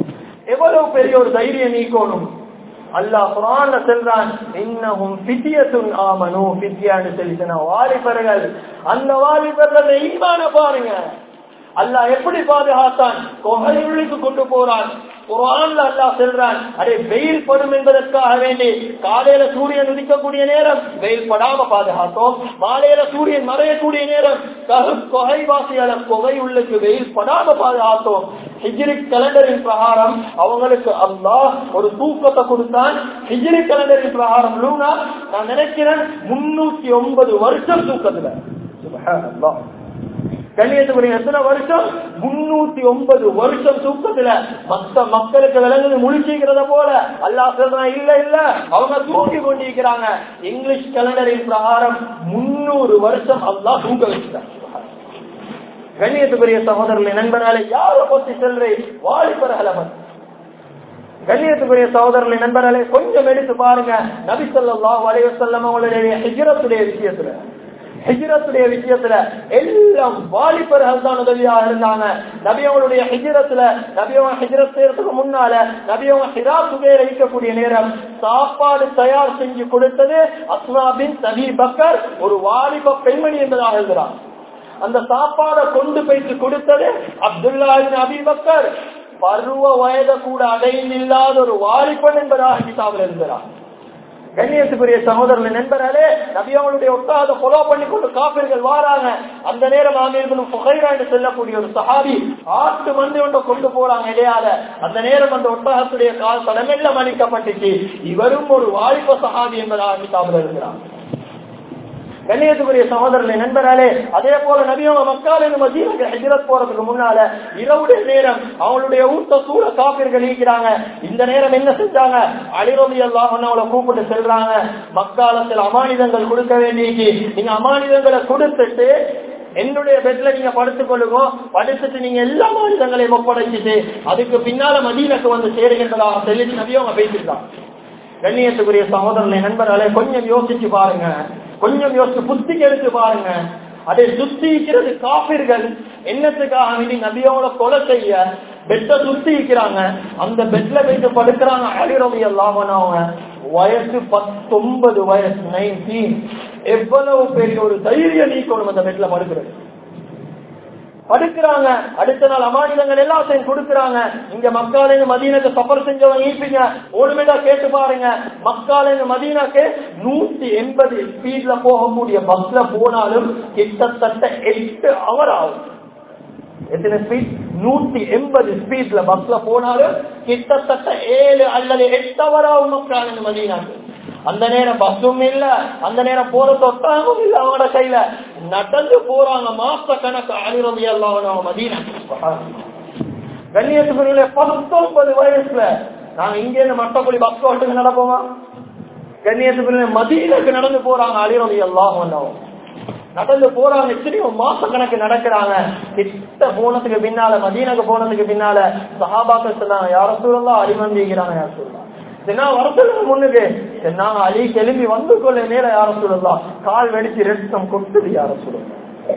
A: எவ்வளவு பெரிய ஒரு தைரியம் நீக்கணும் அல்லாஹ் குரான்ல சொல்றான் இன்னமும் பித்தியத்துன் ஆமனு பித்தியான்னு சொல்லி வாலிபர்கள் அந்த வாலிபர்கள் ஈமான பாருங்க அல்லாஹ் எப்படி பாதுகாத்தான் கொகையுள்ளுக்கு கொண்டு போறான் குரான்ல அல்லாஹ் செல்றான் அடே வெயில் படும் என்பதற்காக வேண்டி காலையில சூரியன் உதிக்கக்கூடிய நேரம் வெயில் படாம பாதுகாத்தோம் மாலையில சூரியன் மறையக்கூடிய நேரம் கொகை வாசியால கொகை உள்ளுக்கு வெயில் படாம பாதுகாத்தோம் ஹிஜிரிக் கலண்டரின் பிரகாரம் அவங்களுக்கு அல்லாஹ் ஒரு தூக்கத்தை கொடுத்தான் ஹிஜிரிக் கலண்டரின் பிரகாரம் லூனா நான் நினைக்கிறேன் முன்னூத்தி ஒன்பது வருஷம் தூக்கத்துல சுபஹானல்லாஹ் கண்ணியத்துக்குரிய எத்தனை வருஷம் முன்னூத்தி ஒன்பது வருஷம் தூக்கத்துல மத்த மக்களுக்கு விளங்குது முழிச்சிக்கிறத போல அல்லாஹ் சொல்றான் இல்ல இல்ல அவங்க தூக்கி கொண்டிருக்கிறாங்க இங்கிலீஷ் கலண்டரின் பிரகாரம் முன்னூறு வருஷம் அல்லாஹ் தூங்க வச்சுட்டாங்க கண்ணியத்துக்குரிய சகோதரர்களை நண்பனாலே யாரை பத்தி செல்றே வாலிபர்களை பத்தி கண்ணியத்துக்குரிய சகோதரர்களை நண்பர்களே கொஞ்சம் எடுத்து பாருங்க நபி சொல்லாஹ் வலைவசல்லம் அவங்களுடைய ஹிஜரத்துடைய விஷயத்துல ஹிஜரத்துடைய விஷயத்துல எல்லாம் வாலிபர்கள் தான் உதவியாக இருந்தாங்க நபியவங்களுடைய ஹிஜரத்துல நபியவங்க ஹிஜரத் செய்யறதுக்கு முன்னால நபியவங்க ஹிரா சுகையில இருக்கக்கூடிய நேரம் சாப்பாடு தயார் செஞ்சு கொடுத்தது அஸ்மாபின் சபி பக்கர் ஒரு வாலிப பெண்மணி என்பதாக இருக்கிறார் அந்த சாப்பாடை கொண்டு போயிட்டு கொடுத்தது அப்துல்லா அபிபக்கர் பருவ வயத கூட அடையில்லாத ஒரு வாலிபன் என்பதாக கிதாபில் இருக்கிறார் கண்ணியத்துக்குரிய சகோதரர்கள் நண்பர்களே நபியவங்களுடைய ஒட்டாத ஃபாலோ பண்ணி கொண்டு காப்பீர்கள் வாராங்க அந்த நேரம் ஆமீர்களும் புகைரா என்று செல்லக்கூடிய ஒரு சஹாபி ஆட்டு மந்தி ஒன்றை கொண்டு போறாங்க இடையாத அந்த நேரம் அந்த ஒட்டகத்துடைய கால் தடமெல்லாம் அளிக்கப்பட்டுச்சு இவரும் ஒரு வாலிப சஹாபி என்பதாக கிதாபில் இருக்கிறார் கண்ணியத்துக்குரிய சகோதரர்களை நண்பராலே அதே போல நபியோங்க மக்கள் மதீனக்கு ஹஜ்ரத் போறதுக்கு முன்னால இரவுடைய நேரம் அவங்களுடைய ஊட்ட சூழ காப்பீர்கள் இருக்கிறாங்க இந்த நேரம் என்ன செஞ்சாங்க அலிரவி எல்லாம் அவளை கூப்பிட்டு செல்றாங்க மக்காலத்தில் அமானிதங்கள் கொடுக்க வேண்டியது நீங்க அமானிதங்களை கொடுத்துட்டு என்னுடைய பெட்ல நீங்க படுத்துக் கொள்ளுங்க படுத்துட்டு நீங்க எல்லா மாநிலங்களையும் ஒப்படைச்சிட்டு அதுக்கு பின்னால மதீனக்கு வந்து சேருகின்றதாக சொல்லி நபியும் அவங்க பேசிருக்காங்க கண்ணியத்துக்குரிய சகோதரனை நண்பர்களே கொஞ்சம் யோசிச்சு பாருங்க கொஞ்சம் யோசிச்சு புத்திக்கு எடுத்து பாருங்க அதை சுத்திக்கிறது காப்பீர்கள் என்னத்துக்காக வேண்டி நபியோட கொலை செய்ய பெட்டை சுத்திக்கிறாங்க அந்த பெட்ல போயிட்டு படுக்கிறாங்க அழிரவி எல்லாம் அவங்க வயசு பத்தொன்பது வயசு நைன்டீன் எவ்வளவு பெரிய ஒரு தைரியம் நீக்கணும் அந்த பெட்ல படுக்கிறது படுக்கிறாங்க அடுத்த நாள் அமானிதங்கள் எல்லாத்தையும் கொடுக்கறாங்க இங்க மக்கால மதீனக்கு சஃபர் செஞ்சவங்க ஈப்பீங்க ஒருமையா கேட்டு பாருங்க மக்கால மதீனாக்கு நூத்தி எண்பது ஸ்பீட்ல போகக்கூடிய பஸ்ல போனாலும் கிட்டத்தட்ட எட்டு அவர் ஆகும் எத்தனை ஸ்பீட் நூத்தி எண்பது ஸ்பீட்ல பஸ்ல போனாலும் கிட்டத்தட்ட ஏழு அல்லது எட்டு அவர் ஆகும் மக்கால மதீனாக்கு அந்த நேரம் பஸ்ஸும் இல்ல அந்த நேரம் போற தொட்டாகவும் இல்ல அவங்களோட கையில நடந்து போறாங்க மாச கணக்கு அழிரவி எல்லாம் மதீனா கண்ணியத்துக்குரிய பத்தொன்பது வயசுல நாங்க இங்க இருந்து மட்டக்குழி பஸ் ஓட்டுக்கு நடப்போமா கண்ணியத்துக்குரிய மதீனுக்கு நடந்து போறாங்க அழிரவி எல்லாம் வந்தவங்க நடந்து போறாங்க எத்தனையோ மாச கணக்கு நடக்கிறாங்க கிட்ட போனதுக்கு பின்னால மதீனக்கு போனதுக்கு பின்னால சஹாபாக்கள் சொன்னாங்க யார சூழலாம் அடிமந்திக்கிறாங்க யார சூழலாம் வரத்துல முன்னுக்கு நாங்க அலி கிளம்பி வந்து கொள்ள நேரம் யார சொல்லலாம் கால் வெடிச்சு ரத்தம் கொட்டுது யார சொல்லலாம்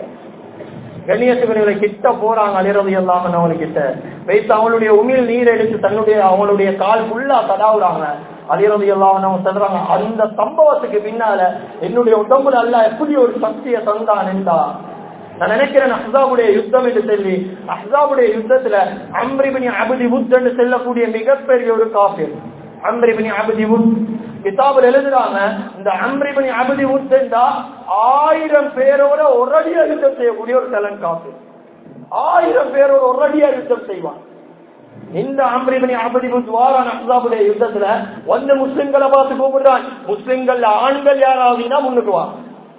A: கண்ணியத்துக்குரியவங்களை கிட்ட போறாங்க அலிரது எல்லாம் அவங்ககிட்ட வைத்து அவங்களுடைய உமிழ் நீர் எடுத்து தன்னுடைய அவங்களுடைய கால் ஃபுல்லா தடாவுறாங்க அலிரது எல்லாம் அவங்க சொல்றாங்க அந்த சம்பவத்துக்கு பின்னால என்னுடைய உடம்புல அல்ல எப்படி ஒரு சக்தியை தந்தான் என்றா நான் நினைக்கிறேன் அஹ்சாபுடைய யுத்தம் என்று சொல்லி அஹ்சாபுடைய யுத்தத்துல அம்ரிபினி அபதி புத் என்று செல்லக்கூடிய மிகப்பெரிய ஒரு காப்பீர் அம்ரிபினி அபதி உத் கிதாபில் எழுதுறாங்க இந்த அம்ரிபினி அபதி உத் என்றா ஆயிரம் பேரோட ஒரடியா யுத்தம் செய்யக்கூடிய ஒரு டலன் காப்பி ஆயிரம் பேரோட ஒரடியா யுத்தம் செய்வான் இந்த அம்ரிபினி அபதி உத் வாரான் அஹ்சாபுடைய யுத்தத்துல வந்து முஸ்லிம்களை பார்த்து கூப்பிடுறான் முஸ்லிம்கள் ஆண்கள் யாராவதுன்னா முன்னுக்கு வா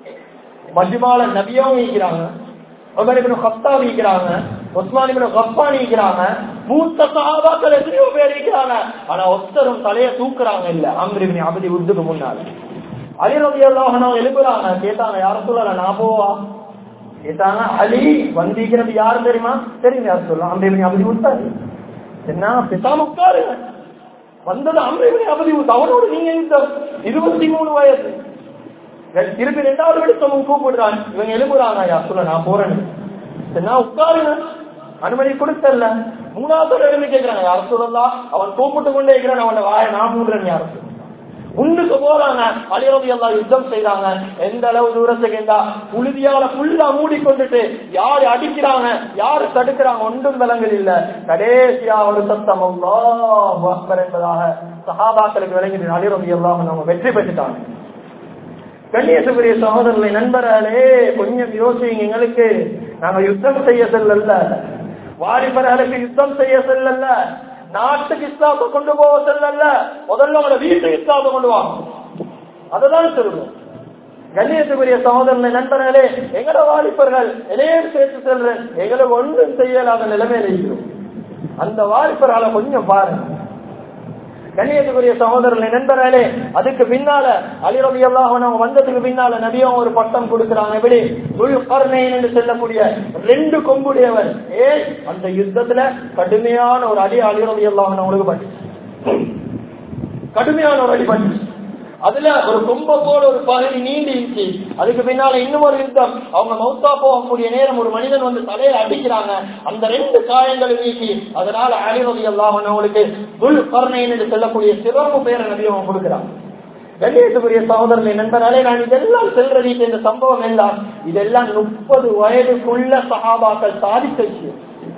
A: மஜ்மால நபியாவும் இருக்கிறாங்க கப்தாவி இருக்கிறாங்க உஸ்மான் கப்பான் இருக்கிறாங்க மூத்த சகாபாக்கள் எத்தனையோ பேர் இருக்கிறாங்க ஆனா ஒத்தரும் தலைய தூக்குறாங்க இல்ல அம்ரிபினி அபதி உத்துக்கு முன்னால அலிரவி எல்லாம் எழுப்புறாங்க கேட்டாங்க யார சொல்லல நான் போவா கேட்டாங்க அலி வந்திக்கிறது யாரு தெரியுமா தெரியும் யார் சொல்லலாம் அம்ரிபினி அபதி உத்தாரு என்ன பிசாம உட்காருங்க வந்தது அம்ரிபினி அபதி உத் அவனோடு நீங்க இந்த இருபத்தி மூணு வயசு திருப்பி ரெண்டாவது விடுத்தவங்க கூப்பிடுறான் இவங்க எழுப்புறாங்க யா சொல்ல நான் போறேன்னு நான் உட்காருங்க அனுமதி கொடுத்தல மூணாவது எழுதி கேட்கிறாங்க யார சொல்லலாம் அவன் கூப்பிட்டு கொண்டே இருக்கிறான் அவன வாய நான் மூடுறேன் யார உண்டுக்கு போறாங்க அலிரவி எல்லாம் யுத்தம் செய்யறாங்க எந்த அளவு தூரத்துக்கு இருந்தா புழுதியால புல்லா மூடிக்கொண்டுட்டு யாரு அடிக்கிறாங்க யாரு தடுக்கிறாங்க ஒன்றும் விலங்குகள் இல்ல கடைசியா ஒரு சத்தம் அக்பர் என்பதாக சகாபாக்களுக்கு விளங்கிட்டு அலிரவி எல்லாம் நம்ம வெற்றி பெற்றுட்டாங்க கண்ணியசுக்குரிய சகோதரர்களை நண்பர்களே கொஞ்சம் யோசிங்க எங்களுக்கு நாங்க யுத்தம் செய்ய செல்லல வாலிபர்களுக்கு யுத்தம் செய்ய செல்லல நாட்டுக்கு இஸ்லாத்தை கொண்டு போக செல்லல முதல்ல உங்களோட வீட்டுக்கு இஸ்லாத்தை கொண்டு வாங்க அததான் சொல்லுவோம் கண்ணியத்துக்குரிய சகோதரனை நண்பர்களே எங்களோட வாலிபர்கள் எதையும் சேர்த்து செல்றேன் எங்களுக்கு ஒன்றும் செய்யலாத நிலைமையில இருக்கிறோம் அந்த வாலிபர்களை கொஞ்சம் பாருங்க கண்ணியத்துக்குரிய சகோதரர்களை நண்பர்களே அதுக்கு பின்னால அலிரபி அல்லாஹ் வந்ததுக்கு பின்னால நபியும் ஒரு பட்டம் கொடுக்கிறாங்க எப்படி துல் கர்ணைன் என்று செல்லக்கூடிய ரெண்டு கொம்புடையவர் ஏ அந்த யுத்தத்துல கடுமையான ஒரு அடி அலிரபி அல்லாஹ் அவங்களுக்கு பட்டு கடுமையான ஒரு அடி பட்டு அதுல ஒரு கொம்ப போல ஒரு பகுதி நீண்டு இருந்துச்சு அதுக்கு பின்னால இன்னும் ஒரு யுத்தம் அவங்க மௌத்தா போகக்கூடிய நேரம் ஒரு மனிதன் வந்து தலையில அடிக்கிறாங்க அந்த ரெண்டு காயங்களை நீக்கி அதனால அலிரதி எல்லாம் அவங்களுக்கு துல் கர்ணைன் என்று சொல்லக்கூடிய சிறப்பு பேரை நபி அவங்க கொடுக்கிறாங்க கண்ணியத்துக்குரிய சகோதரனை நண்பனாலே நான் இதெல்லாம் செல்றது இந்த சம்பவம் எல்லாம் இதெல்லாம் முப்பது வயதுக்குள்ள சகாபாக்கள் சாதித்த விஷயம்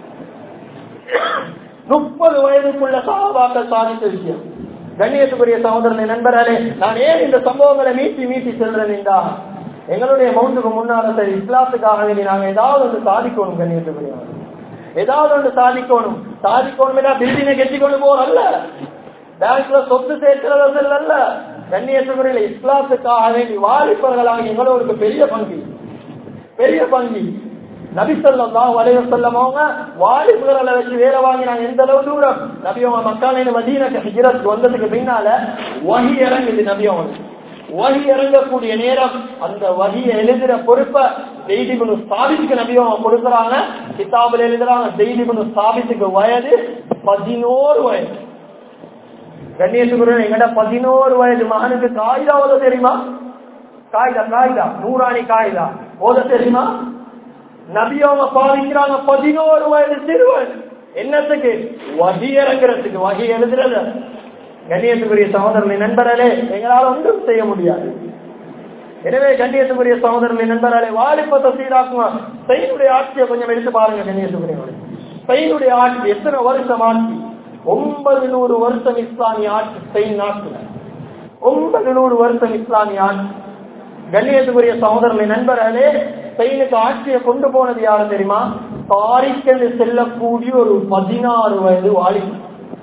A: முப்பது வயதுக்குள்ள சகாபாக்கள் சாதித்த விஷயம் கண்ணியத்துக்குரிய சகோதரனை நண்பர்களே நான் ஏன் இந்த சம்பவங்களை மீட்டி மீட்டி செல்றேன் என்றா எங்களுடைய மௌத்துக்கு முன்னால சரி இஸ்லாத்துக்காக வேண்டி நாங்க ஏதாவது ஒன்று சாதிக்கணும் கண்ணியத்துக்குரிய ஏதாவது ஒன்று சாதிக்கணும் சாதிக்கணும் பில்டிங்கை கெட்டி கொண்டு போறோம் அல்ல பேங்க்ல சொத்து சேர்க்கிறது அல்ல கண்ணியத்துக்குரிய இஸ்லாத்துக்காக வேண்டி வாலிபர்களாக எங்களோருக்கு பெரிய பங்கு பெரிய பங்கு நபிசல்லாம் வலைய செல்லமவங்க வாலிபர்களை வச்சு வேலை வாங்கினாங்க எந்த அளவு தூரம் நபி அவங்க மக்கான மதீனக்கு ஹிஜரத் வந்ததுக்கு பின்னால வகி இறங்குது நபி அவங்க வகி இறங்கக்கூடிய நேரம் அந்த வகியை எழுதுற பொறுப்பை செய்திகுணு ஸ்தாபித்துக்கு நபி அவங்க கொடுக்குறாங்க கிதாபில் எழுதுறாங்க செய்திகுணு ஸ்தாபித்துக்கு வயது பதினோரு வயது கண்ணியத்துக்குரிய எங்கட பதினோரு வயது மகனுக்கு காய்தா ஓத தெரியுமா காய்தா காய்தா நூறாணி காய்தா ஓத தெரியுமா நபியவங்க பாதிக்கிறாங்க பதினோரு வயது சிறுவன் என்னத்துக்கு வகி இறங்குறதுக்கு வகி எழுதுறது கண்ணியத்துக்குரிய சகோதரர்களை நண்பர்களே எங்களால் ஒன்றும் செய்ய முடியாது எனவே கண்ணியத்துக்குரிய சகோதரர்களை நண்பர்களே வாலிபத்தை சீராக்குமா ஸ்பெயினுடைய ஆட்சியை கொஞ்சம் எடுத்து பாருங்க கண்ணியத்துக்குரிய ஸ்பெயினுடைய ஆட்சி எத்தனை வருஷம் ஆட்சி ஒன்பது நூறு வருஷம் இஸ்லாமிய ஆட்சி ஸ்பெயின் நாட்டுல ஒன்பது நூறு வருஷம் இஸ்லாமிய ஆட்சி கண்ணியத்துக்குரிய சகோதரர்களை நண்பர்களே ஸ்பெயினுக்கு ஆட்சியை கொண்டு போனது யாரும் தெரியுமா பாரிக்கென்று செல்லக்கூடிய ஒரு பதினாறு வயது வாலிபன்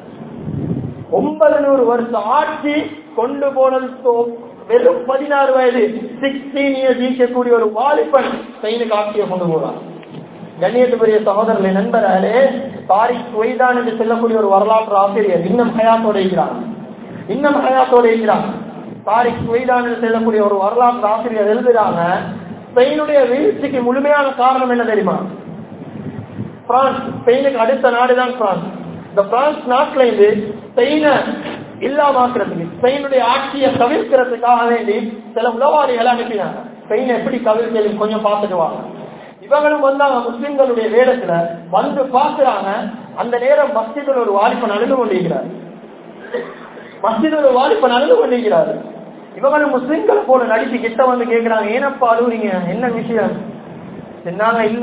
A: ஒன்பது நூறு வருஷம் ஆட்சி கொண்டு போனது வெறும் பதினாறு வயது சிக்ஸ்டீன் இயர்ஸ் ஈக்கக்கூடிய ஒரு வாலிபன் ஸ்பெயினுக்கு ஆட்சியை கொண்டு போறான் கண்ணியத்துக்குரிய சகோதரர்களை நண்பர்களே தாரிக் ஒய்தான் என்று செல்லக்கூடிய ஒரு வரலாற்று ஆசிரியர் இன்னும் ஹயாத்தோட இருக்கிறார் இன்னும் ஹயாத்தோட இருக்கிறார் தாரிக் ஒய்தான் என்று செல்லக்கூடிய ஒரு வரலாற்று ஆசிரியர் எழுதுறாங்க ஸ்பெயினுடைய வீழ்ச்சிக்கு முழுமையான காரணம் என்ன தெரியுமா பிரான்ஸ் ஸ்பெயினுக்கு அடுத்த நாடுதான் பிரான்ஸ் இந்த பிரான்ஸ் நாட்டுல இருந்து ஸ்பெயினை இல்லாமாக்குறதுக்கு ஸ்பெயினுடைய ஆட்சியை தவிர்க்கிறதுக்காக வேண்டி சில உளவாளிகளை அனுப்பினாங்க ஸ்பெயினை எப்படி கவிழ்ச்சி கொஞ்சம் பார்த்துக்குவாங்க இவங்களும் வந்தாங்க முஸ்லிம்களுடைய வேடத்துல வந்து பாக்குறாங்க அந்த நேரம் மஸ்ஜிதில் ஒரு வாலிபன் அழுது கொண்டிருக்கிறார் மஸ்ஜிதில் ஒரு வாலிபன் அழுது கொண்டிருக்கிறார் இவங்களும் முஸ்லிம்களை போல நடிச்சு கிட்ட வந்து கேட்கிறாங்க ஏனப்பா அழுவுறீங்க என்ன விஷயம் சொன்னாங்க இல்ல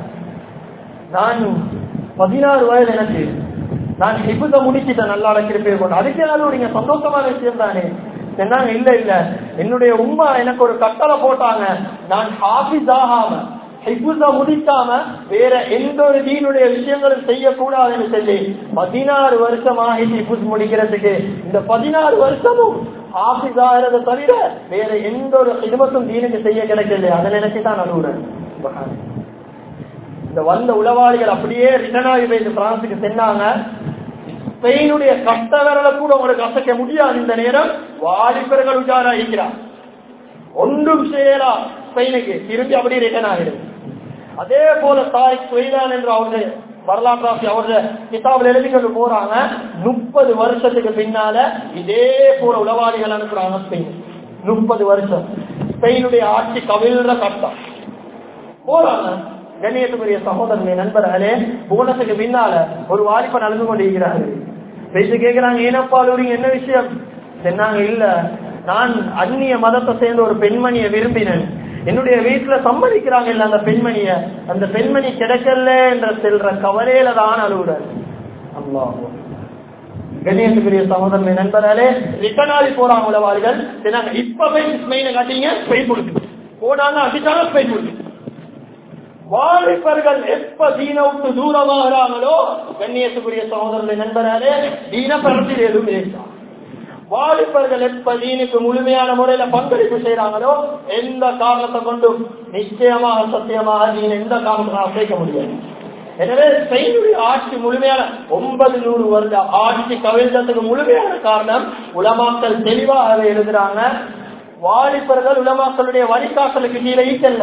A: நான் பதினாறு வயது எனக்கு நான் ஹிபுத முடிச்சிட்டேன் நல்லா அடக்கிருப்பேன் கொண்டு அதுக்கு அழுவுறீங்க சந்தோஷமான விஷயம் தானே சொன்னாங்க இல்ல இல்ல என்னுடைய உமா எனக்கு ஒரு கட்டளை போட்டாங்க நான் ஹாபிஸ் ஆகாம ஹிபுச முடிக்காம வேற எந்த ஒரு தீனுடைய விஷயங்களும் செய்யக்கூடாதுன்னு சொல்லி பதினாறு வருஷமாக ஹிபுஸ் முடிக்கிறதுக்கு இந்த பதினாறு வருஷமும் ஹாபிஸ் ஆகிறத தவிர வேற எந்த ஒரு இடுமத்தும் தீனுக்கு செய்ய கிடைக்கல அதை நினைச்சுதான் அழுகுறேன் இந்த வந்த உளவாளிகள் அப்படியே ரிட்டர்ன் ஆகி போயிட்டு பிரான்சுக்கு சென்னாங்க ஸ்பெயினுடைய கஷ்ட விரலை கூட உங்களுக்கு அசைக்க முடியாது இந்த நேரம் வாலிபர்கள் உஜாரா இருக்கிறார் ஒன்றும் செய்யலா ஸ்பெயினுக்கு திரும்பி அப்படியே ரிட்டர்ன் ஆகிடுது அதே போல தாரிக் சுவைதான் என்று அவருடைய வரலாற்றாசி அவருடைய கிதாபில் எழுதி கொண்டு போறாங்க முப்பது வருஷத்துக்கு பின்னால இதே போல உளவாளிகள் அனுப்புறாங்க ஸ்பெயின் முப்பது வருஷம் ஸ்பெயினுடைய ஆட்சி கவிழ்ற கட்டம் போறாங்க கண்ணியத்துக்குரிய சகோதரனை நண்பர்களே போனதுக்கு பின்னால ஒரு வாலிபன் நடந்து கொண்டிருக்கிறார்கள் பேசி கேட்கிறாங்க ஏனப்பா அழுவுறீங்க என்ன விஷயம் சொன்னாங்க இல்ல நான் அந்நிய மதத்தை சேர்ந்த ஒரு பெண்மணியை விரும்பினேன் என்னுடைய வீட்டுல சம்மதிக்கிறாங்க இல்ல அந்த பெண்மணிய அந்த பெண்மணி கிடைக்கல என்ற செல்ற கவலையில தான் அழுகுறாரு அல்லாஹ் கண்ணியத்துக்குரிய சகோதரனை நண்பர்களே ரிட்டனாலி போறாங்க உளவாளிகள் சொன்னாங்க இப்ப போய் ஸ்பெயினை காட்டீங்க ஸ்பெயின் கொடுத்து போனாங்க அடிச்சாங்க ஸ்பெயின் கொடுத்து வாலிபர்கள் எப்ப தீன விட்டு தூரமாகிறாங்களோ கண்ணியத்துக்குரிய சகோதரர்களை நண்பர்களே தீன பரத்தில் எதுவும் இருக்கான் வாலிபர்கள் எப்ப தீனுக்கு முழுமையான முறையில பங்களிப்பு செய்யறாங்களோ எந்த காரணத்தை கொண்டும் நிச்சயமாக சத்தியமாக தீன எந்த காரணத்தை சேர்க்க முடியாது எனவே ஸ்பெயினுடைய ஆட்சி முழுமையான ஒன்பது நூறு வருட ஆட்சி கவிழ்ந்ததுக்கு முழுமையான காரணம் உலமாக்கள் தெளிவாக அதை எழுதுறாங்க வாலிபர்கள் உலமாக்களுடைய வழிகாட்டலுக்கு கீழே ஈட்டல்ல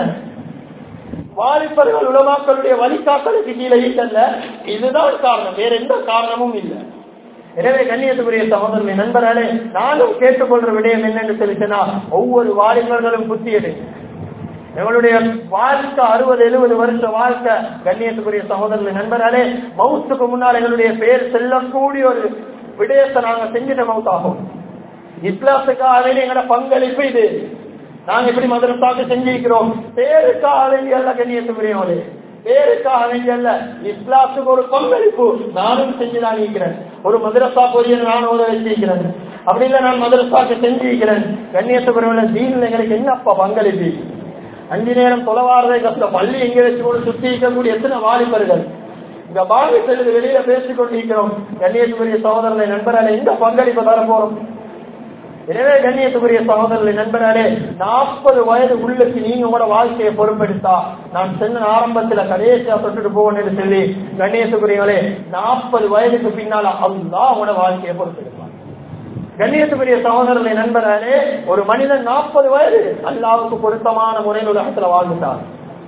A: வாலிபர்கள் உலமாக்களுடைய வழிகாட்டலுக்கு கீழே ஈட்டல்ல இதுதான் காரணம் வேற எந்த காரணமும் இல்லை எனவே கண்ணியத்துக்குரிய சகோதரனை நண்பர்களே நானும் கேட்டுக்கொள்ற விடயம் என்னன்னு சொல்லிச்சுன்னா ஒவ்வொரு வாலிபர்களும் புத்தி எடுங்க எங்களுடைய வாழ்க்கை அறுபது எழுபது வருஷ வாழ்க்கை கண்ணியத்துக்குரிய சகோதரர்களை நண்பர்களே மவுத்துக்கு முன்னால் எங்களுடைய பேர் செல்லக்கூடிய ஒரு விடயத்தை நாங்க செஞ்சிட்ட மவுத் ஆகும் இஸ்லாத்துக்காக எங்களோட பங்களிப்பு இது நாங்க எப்படி மதரசாக்கு செஞ்சிருக்கிறோம் பேருக்காக வேண்டிய அல்ல கண்ணியத்துக்குரியவங்களே பேருக்காக வேண்டிய அல்ல இஸ்லாத்துக்கு ஒரு பங்களிப்பு நானும் செஞ்சுதான் இருக்கிறேன் ஒரு மதரசா பொறியல் நான் உதவி வச்சிருக்கிறேன் அப்படி இல்ல நான் மதரசாக்கு செஞ்சிருக்கிறேன் கண்ணியத்துக்குரியவங்கள தீனில் எங்களுக்கு என்னப்பா பங்களிப்பு அஞ்சு நேரம் தொலைவாரதை கஷ்டம் பள்ளி எங்க வச்சு கூட சுத்தி இருக்கக்கூடிய எத்தனை வாலிபர்கள் இங்க பாவி செல்லுது வெளியில பேசிக் கொண்டிருக்கிறோம் கண்ணியத்துக்குரிய சகோதரனை நண்பர்களை எந்த பங்களிப்பு தர போறோம் எனவே கண்ணியத்துக்குரிய சகோதரர்களை நண்பர்களே நாற்பது வயது உள்ளுக்கு நீங்க உங்களோட வாழ்க்கையை பொறுப்பெடுத்தா நான் சென்ன ஆரம்பத்துல கடைசியா தொட்டுட்டு போவேன்னு சொல்லி கண்ணியத்துக்குரியவர்களே நாற்பது வயதுக்கு பின்னால அல்லா உங்களோட வாழ்க்கையை பொறுப்பெடுப்பான் கண்ணியத்துக்குரிய சகோதரர்களை நண்பர்களே ஒரு மனிதன் நாற்பது வயது அல்லாவுக்கு பொருத்தமான முறையில் உலகத்துல வாழ்ந்துட்டார்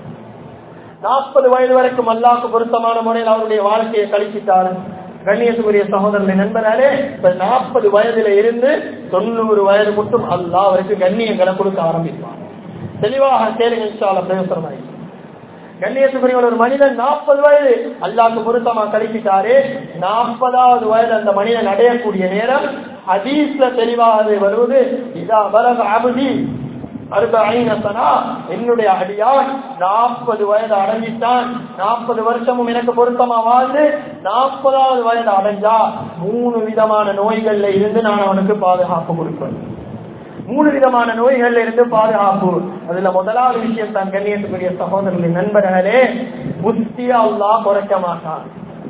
A: நாற்பது வயது வரைக்கும் அல்லாவுக்கு பொருத்தமான முறையில் அவருடைய வாழ்க்கையை கழிச்சிட்டார் கண்ணியத்துக்குரிய சகோதரர்களை நண்பர்களே இப்ப நாற்பது வயதுல இருந்து தொண்ணூறு வயது மட்டும் அல்லா அவருக்கு கண்ணியங்களை கொடுக்க ஆரம்பிப்பான் தெளிவாக கேளுங்க இன்ஷால்ல பிரயோசனமாயி கண்ணியத்துக்குரிய ஒரு மனிதன் நாற்பது வயது அல்லாக்கு பொருத்தமா கழிப்பிட்டாரு நாற்பதாவது வயது அந்த மனிதன் அடையக்கூடிய நேரம் ஹதீஸ்ல தெளிவாக வருவது இதா பலக அபுதி அறுபைனசனா என்னுடைய அடியான் நாற்பது வயது அடைஞ்சிட்டான் நாற்பது வருஷமும் எனக்கு பொருத்தமா வாழ்ந்து நாற்பதாவது வயது அடைஞ்சா மூணு விதமான நோய்கள்ல இருந்து நான் அவனுக்கு பாதுகாப்பு கொடுப்பேன் மூணு விதமான நோய்கள்ல இருந்து பாதுகாப்பு அதுல முதலாவது விஷயம் தான் கண்ணியத்துக்குரிய சகோதரர்களின் நண்பர்களே புத்தியா அல்லா குறைக்க மாட்டான்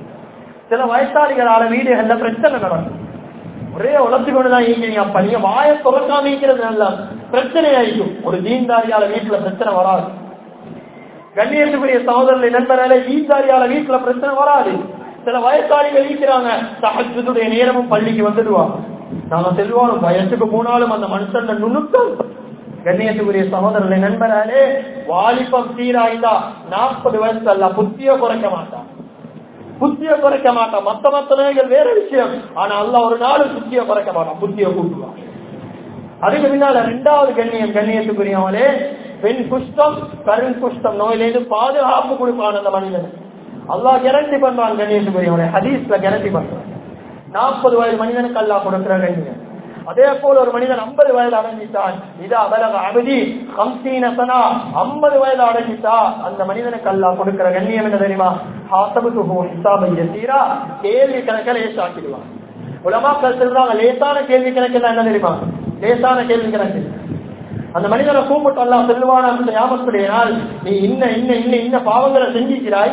A: சில வயசாளிகளால வீடுகள்ல பிரச்சனை நடக்கும் ஒரே உழைச்சு கொண்டுதான் ஈக்கிறீங்க அப்ப நீங்க வாய துறக்காம ஈக்கிறது நல்லா பிரச்சனை ஆயிக்கும் ஒரு தீன்தாரியால வீட்டுல பிரச்சனை வராது கண்ணியத்துக்குரிய சகோதரர்களை நண்பர்களே தீன்தாரியால வீட்டுல பிரச்சனை வராது சில வயசாளிகள் ஈக்கிறாங்க சகஜத்துடைய நேரமும் பள்ளிக்கு வந்துடுவாங்க நாங்க செல்வாலும் வயசுக்கு போனாலும் அந்த மனுஷன் நுணுக்கம் கண்ணியத்துக்குரிய சகோதரர்களை நண்பர்களே வாலிபம் சீராய்ந்தா நாற்பது வயசு அல்ல புத்திய குறைக்க மாட்டான் புத்திய குறைக்க மாட்டான் மத்த மத்த நோய்கள் வேற விஷயம் ஆனா அல்ல ஒரு நாள் புத்திய குறைக்க மாட்டான் புத்திய கூட்டுவான் அதுக்கு பின்னால ரெண்டாவது கண்ணியம் கண்ணியத்துக்குரியவங்களே பெண் குஷ்டம் கருண் குஷ்டம் நோயிலிருந்து பாதுகாப்பு கொடுப்பான் அந்த மனிதன் அல்லா கேரண்டி பண்றான் கண்ணியத்துக்குரியவங்களே ஹதீஸ்ல கேரண்டி பண்றான் நாற்பது வயது மனிதனுக்கு அல்லா கொடுக்கிற கண்ணியம் அதே போல ஒரு மனிதன் ஐம்பது வயது அடைஞ்சிட்டான் இது அபலக அபதி கம்சீனசனா ஐம்பது வயது அடைஞ்சிட்டா அந்த மனிதனுக்கு அல்லா கொடுக்கிற கண்ணியம் என்ன தெரியுமா ஹாசபுக்கு ஹிசாபை சீரா கேள்வி கணக்கில் லேசாக்கிடுவான் உலமாக்கள் சொல்றாங்க லேசான கேள்வி கணக்கு என்ன தெரியுமா லேசான கேள்வி கணக்கு அந்த மனிதனை கூப்பிட்டு அல்லா செல்வான ஞாபகத்துடைய நாள் நீ இன்ன இன்ன இன்ன இன்ன பாவங்களை செஞ்சிக்கிறாய்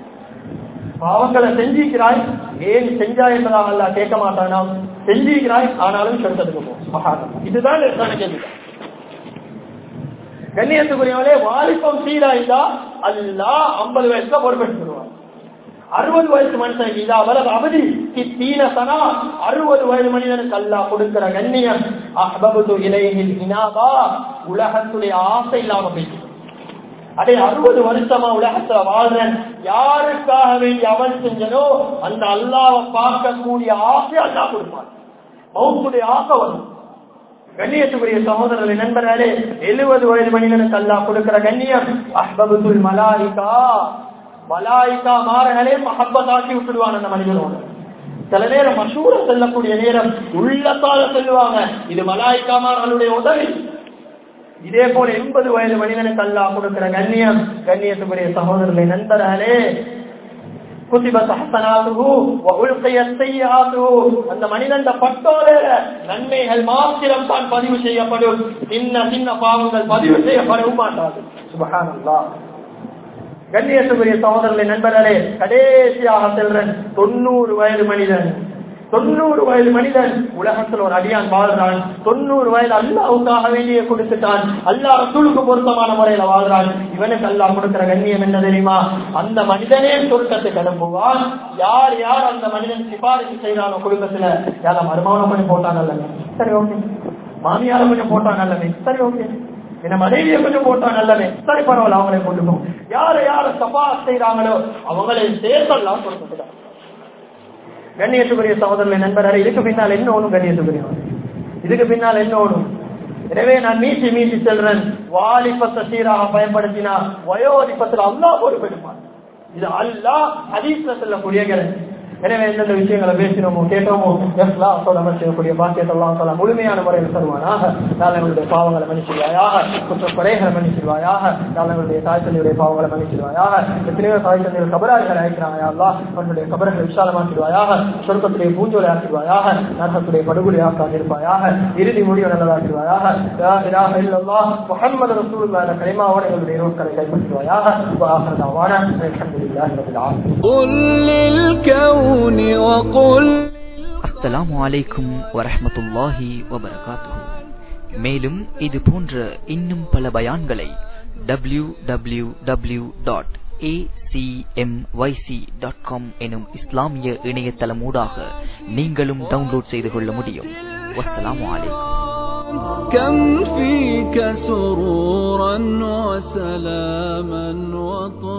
A: பாவங்களை செஞ்சிக்கிறாய் ஏன் செஞ்சா என்பதாக அல்ல கேட்க மாட்டானா செஞ்சிக்கிறாய் ஆனாலும் சொர்க்கத்துக்கு போ மகாதம் இதுதான் லேசான கேள்வி கண்ணியத்துக்குரியவளே வாலிப்பம் சீராய்ந்தா அல்லா ஐம்பது வயசுல பொறுப்பெடுத்துருவான் அறுபது வயசு மனுஷனுக்கு இதா வலது அவதி தீனசனா அறுபது வயது மனிதனுக்கு அல்லா கொடுக்கிற கண்ணியம் அஹபது இலையில் இனாதா உலகத்துடைய ஆசை இல்லாம போயிட்டு அதே அறுபது வருஷமா உலகத்துல வாழ்றேன் யாருக்காக வேண்டி அவன் செஞ்சனோ அந்த அல்லாவை பார்க்கக்கூடிய ஆசை அல்லா கொடுப்பான் மவுத்துடைய ஆசை வரும் கண்ணியத்துக்குரிய சகோதரர்களை நண்பர்களே எழுபது வயது மனிதனுக்கு அல்லா கொடுக்கிற கண்ணியம் அஹ்பபுல் மலாரிகா மலாய்கா மாறகளே மஹப்பதாக்கி விட்டுடுவான் அந்த மனிதனோட சில நேரம் மசூர செல்லக்கூடிய நேரம் உள்ளத்தால சொல்லுவாங்க இது மலாய்கா மார்களுடைய உதவி இதே போல எண்பது வயது மனிதனுக்கு அல்லா கொடுக்கிற கண்ணியம் கண்ணியத்துக்குரிய சகோதரர்களை நண்பர்களே அந்த மனிதன் பட்டோல நன்மைகள் மாத்திரம் தான் பதிவு செய்யப்படும் சின்ன சின்ன பாவங்கள் பதிவு செய்யப்படவும் மாட்டாது சுபகானல்லா கண்ணியத்துக்குரிய சகோதரர்களை நண்பர்களே கடைசியாக செல்றன் தொண்ணூறு வயது மனிதன் தொண்ணூறு வயது மனிதன் உலகத்தில் ஒரு அடியான் வாழ்றான் தொண்ணூறு வயது அல்லாவுக்காக வேண்டிய கொடுத்துட்டான் அல்லா ரசூலுக்கு பொருத்தமான முறையில வாழ்றான் இவனுக்கு அல்லா கொடுக்கிற கண்ணியம் என்ன தெரியுமா அந்த மனிதனே சொர்க்கத்துக்கு அனுப்புவான் யார் யார் அந்த மனிதன் சிபாரிசு செய்யறானோ குடும்பத்துல யார மருமானம் பண்ணி போட்டாங்கல்ல சரி ஓகே மாமியாரம் கொஞ்சம் போட்டாங்கல்லமே சரி ஓகே என்ன மனைவியை கொஞ்சம் போட்டா நல்லவே சரி பரவாயில்ல அவங்களே கொண்டுக்கும் யார யார சபா செய்யறாங்களோ அவங்களை சேர்த்தெல்லாம் கொடுத்துட்டாங்க கண்ணியத்துக்குரிய சகோதரர்களை நண்பர்கள் இதுக்கு பின்னால் என்ன ஒண்ணும் கண்ணியத்துக்குரிய இதுக்கு பின்னால் என்ன ஒண்ணும் எனவே நான் மீசி மீசி செல்றேன் வாலிபத்தை சீராக பயன்படுத்தினா வயோதிபத்தில் அல்லா பொறுப்பெடுப்பான் இது அல்லா ஹதீஸ்ல செல்லக்கூடிய கிரகம் எனவே எந்தெந்த விஷயங்களை பேசினோமோ கேட்டோமோ எஸ்லாத்தோட செய்யக்கூடிய பாக்கியத்தெல்லாம் சொல்ல முழுமையான முறையில் தருவானாக நான் எங்களுடைய பாவங்களை மன்னிச்சிருவாயாக குற்ற குறைகளை மன்னிச்சிருவாயாக நான் எங்களுடைய தாய் தந்தையுடைய பாவங்களை மன்னிச்சிருவாயாக எத்தனையோ தாய் தந்தைகள் கபராளிகள் அழைக்கிறாங்க அல்லா அவர்களுடைய கபரங்களை விசாலமாக்கிடுவாயாக சொர்க்கத்துடைய பூஞ்சோலை ஆக்கிடுவாயாக நரகத்துடைய படுகொலை ஆக்காக இருப்பாயாக இறுதி முடிவு நல்லதாக்கிடுவாயாக முகமது ரசூலுல்லாஹ் கலிமாவோட எங்களுடைய ரோட்களை கைப்பற்றுவாயாக வாஹரதாவான அல்ஹம்துலில்லாஹி ரப்பில் ஆலமீன்
B: قل للكون وقل
C: அஸ்ஸலாமு அலைக்கும் வரஹ்மத்துல்லாஹி வபரகாத்துஹு
B: மேலும் இது போன்ற இன்னும் பல பயான்களை W W W dot dot com எனும் இஸ்லாமிய இணையதளமூடாக நீங்களும் டவுன்லோட் செய்து கொள்ள முடியும் வஸ்ஸலாமு அலைக்கும்
C: كم فيك سرورا وسلاما وطهورا